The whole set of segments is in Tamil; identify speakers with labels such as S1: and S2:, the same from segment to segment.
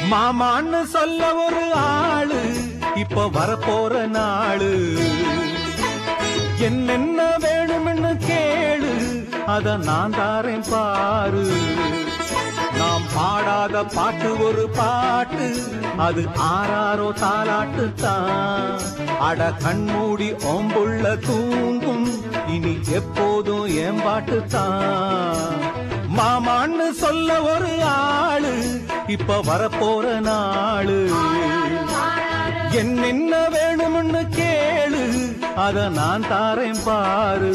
S1: மாமான்னு சொல்ல ஒரு ஆளு இப்ப வரப்போற நாளு என்னென்ன வேணும்னு கேளு அத நான் தாரேன் பாரு நாம் பாடாத பாட்டு ஒரு பாட்டு அது ஆறாரோ தாலாட்டு தான் அட கண்மூடி ஓம்புள்ள தூங்கும் இனி எப்போதும் என் பாட்டு தான் மாமான்னு சொல்ல ஒரு ஆளு இப்ப வரப்போற நாளு என்னென்ன வேணும்னு கேளு அத நான் தாரேன் பாரு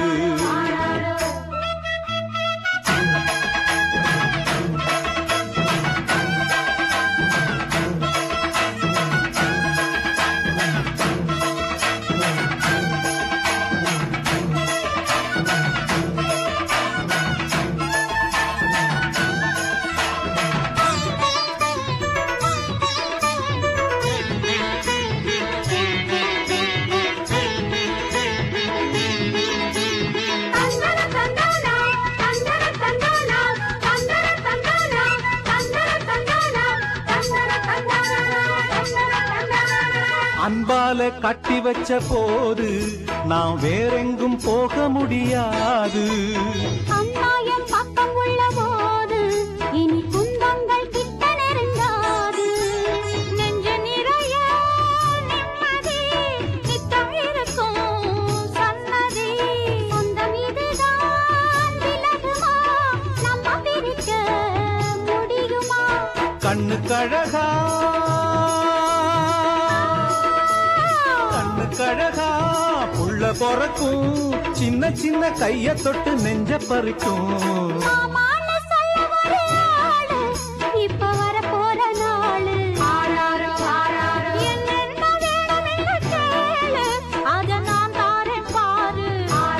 S2: தந்தர தந்தானா தந்தர தந்தானா தந்தர தந்தானா தந்தர தந்தானா தந்தர தந்தானா தந்தர தந்தானா
S1: அன்பால கட்டி வச்ச போது நான் வேறெங்கும் போக முடியாது
S2: அம்மா என் பக்கம் உள்ள போது இனி துன்பங்கள் கிட்ட நெருங்காது நெஞ்சு நிறைய நிம்மதி நித்தம் இருக்கும் சன்னதி சொந்தம் இதுதான் விலகுமா நம்ம பிரிக்க முடியுமா
S1: கண்ணு கழகா கண்ணு கழகா புள்ள பொறக்கும் சின்ன சின்ன கைய தொட்டு நெஞ்ச பறிக்கும்
S2: மாமான்னு சொல்ல ஒரு ஆளு, இப்ப வரப்போற நாளு. என்னென்ன வேணுமென்னு கேளு, அத நான் தாரேன் பாரு.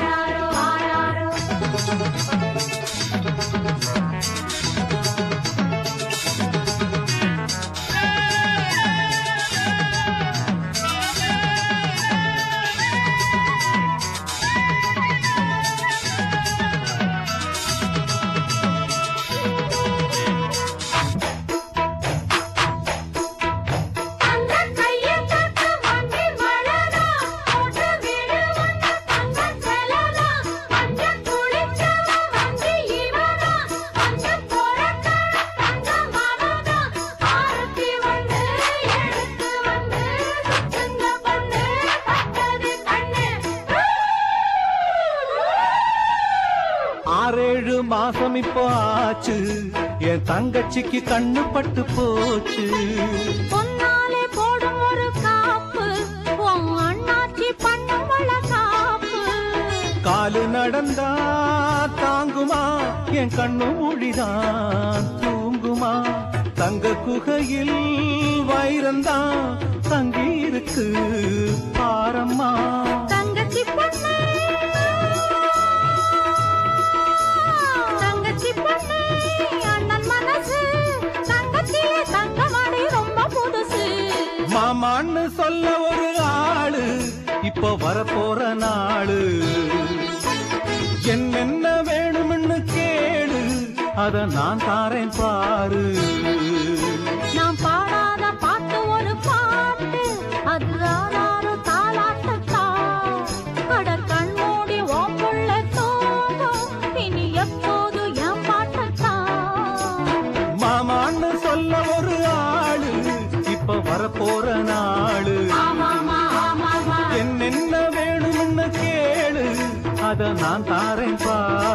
S2: அந்த கையை தொட்டு மண்டி மலரா, போட்டு விடு உன்னை தங்கச் செலவா. மஞ்சள் குளிச்சவ வஞ்சி இவனா, மஞ்சள் பொறக்கற தங்க மகனா. ஆரத்தி வந்து எடுத்து வந்து சுத்துங்க பொண்ணு, பட்டது கண்ணு.
S1: ஆறேழு மாசம் இப்போ ஆச்சு என் தங்கச்சிக்கு கண்ணு பட்டு போச்சு
S2: பொன்னாலே போடும் ஒரு காப்பு உன் அண்ணாச்சி பண்ணும் காப்பு
S1: காலு நடந்தா தாங்குமா என் கண்ணு மொழிதான் தூங்குமா தங்க குகையில் வைரந்தான் தங்கி இருக்கு பாரம்மா
S2: தங்கச்சி பொண்ணு தங்கச்சி பொண்ணு அண்ணன் மனசு தங்கச்சியே தங்கமடி ரொம்ப புதுசு
S1: மாமான்னு சொல்ல ஒரு ஆளு இப்ப வரப்போற நாளு என்னென்ன வேணும்னு கேளு அத நான் தாரேன் பாரு
S2: நாம் பாடாத பாட்டு ஒரு பாட்டு அது ஆறாறு தாலாட்டுத்தா அட கண் மூடி ஓப்புள்ள தூங்கும் இனி எப்போது என் பாட்டுத்தா
S1: மாமான்னு சொல்ல ஒரு ஆளு இப்ப வரப்போற நாளு
S2: ஆமாமா ஆமாமா
S1: என்னென்ன வேணும்னு கேளு அத நான் தாரேன் பாரு